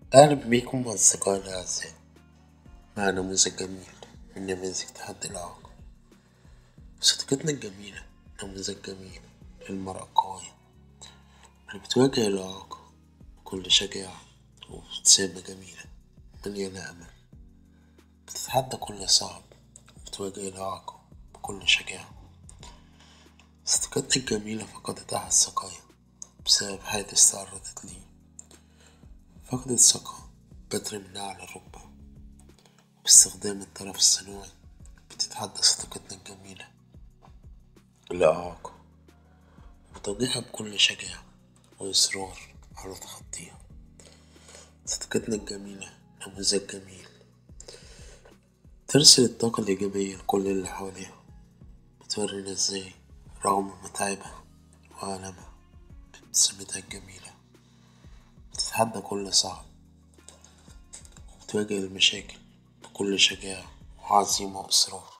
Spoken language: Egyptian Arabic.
أهلا بيكم أصدقائي الأعزاء مع نموذج جميل من نماذج تحدي الإعاقة صديقتنا الجميلة نموذج جميل للمرأة القوية اللي بتواجه الإعاقة بكل شجاعة وابتسامة جميلة مليانة أمل بتتحدى كل صعب وبتواجه الإعاقة بكل شجاعة صديقتنا الجميلة فقدت أحد ساقيها بسبب حادث تعرضت ليه فقدت ثقة بتر منها على الركبة باستخدام الطرف الصناعي بتتحدى صديقتنا الجميلة الإعاقة وتواجهها بكل شجاعة وإصرار على تخطيها صديقتنا الجميلة نموذج جميل ترسل الطاقة الإيجابية لكل اللي حواليها بتورينا ازاي رغم متاعبها وألمها بابتسامتها الجميلة بتتحدى كل صعب وبتواجه المشاكل بكل شجاعة وعزيمة وإصرار.